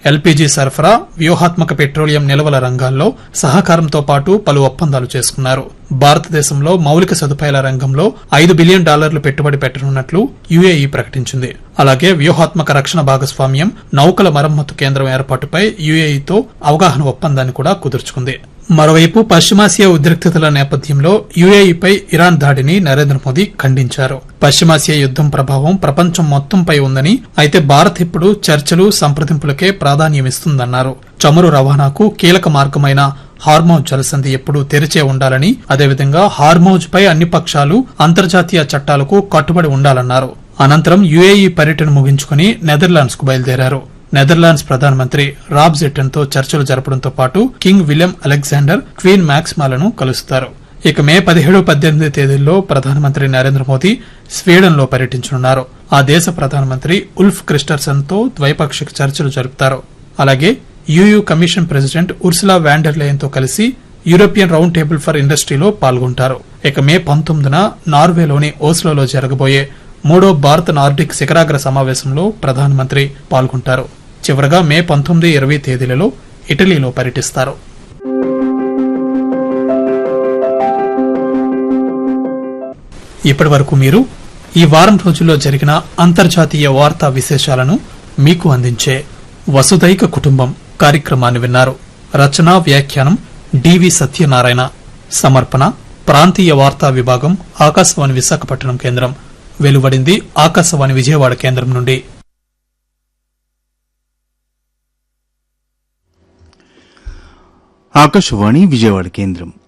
LPG సరఫరా వ్యూహాత్మక petroleum నిల్వల రంగాల్లో సహకారంతో పాటు పలు ఒప్పందాలు చేసుకున్నారు భారతదేశంలో మౌలిక సదుపాయాల రంగంలో ఐదు బిలియన్ డాలర్లు పెట్టుబడి పెట్టనున్నట్లు యుఏఈ ప్రకటించింది అలాగే వ్యూహాత్మక రక్షణ భాగస్వామ్యం నౌకల మరమ్మతు కేంద్రం ఏర్పాటుపై యుఏఈతో అవగాహన ఒప్పందాన్ని కూడా కుదుర్చుకుంది మరోవైపు పశ్చిమాసియా ఉద్రిక్తతల నేపథ్యంలో యుఏఈపై ఇరాన్ దాడిని నరేంద్ర మోదీ ఖండించారు పశ్చిమాసియా యుద్దం ప్రభావం ప్రపంచం మొత్తంపై ఉందని అయితే భారత్ ఇప్పుడు చర్చలు సంప్రదింపులకే ప్రాధాన్యమిస్తుందన్నారు చమురు రవాణాకు కీలక మార్గమైన హార్మౌజ్ జలసంధి ఎప్పుడూ తెరిచే ఉండాలని అదేవిధంగా హార్మౌజ్ పై అన్ని పక్షాలు అంతర్జాతీయ చట్టాలకు కట్టుబడి ఉండాలన్నారు అనంతరం యుఏఈ పర్యటన ముగించుకుని నెదర్లాండ్స్ కు బయలుదేరారు నెదర్లాండ్స్ ప్రధానమంత్రి రాబ్ జెట్టన్ తో చర్చలు జరపడంతో పాటు కింగ్ విలియం అలెగ్జాండర్ క్వీన్ మ్యాక్స్మాలను కలుస్తారు ఇక మే పదిహేడు పద్దెనిమిది తేదీల్లో ప్రధానమంత్రి నరేంద్ర మోదీ స్వీడన్ లో పర్యటించనున్నారు ఆ దేశ ప్రధానమంత్రి ఉల్ఫ్ క్రిస్టర్సన్ తో ద్వైపాక్షిక చర్చలు జరుపుతారు అలాగే EU commission president Ursula von der Leyen తో కలిసి యూరోపియన్ రౌండ్ టేబుల్ ఫర్ ఇండస్ట్రీలో పాల్గొంటారు ఇక మే పంతొమ్మిదిన నార్వేలోని ఓస్లోలో జరగబోయే మూడో భారత్ నార్డిక్ శిఖరాగ్ర సమావేశంలో ప్రధానమంత్రి పాల్గొంటారు చివరగా మే పంతొమ్మిది ఇరవై తేదీలలో ఇటలీలో పర్యటిస్తారు ఇప్పటి వరకు మీరు ఈ వారం రోజుల్లో జరిగిన అంతర్జాతీయ వార్తా విశేషాలను మీకు అందించే వసుదైక కుటుంబం కార్యక్రమాన్ని విన్నారు రచనా వ్యాఖ్యానం డివి సత్యనారాయణ సమర్పణ ప్రాంతీయ వార్తా విభాగం ఆకాశవాణి విశాఖపట్నం కేంద్రం వెలువడింది ఆకాశవాణి విజయవాడ కేంద్రం నుండి ఆకాశవాణి విజయవాడ కేంద్రం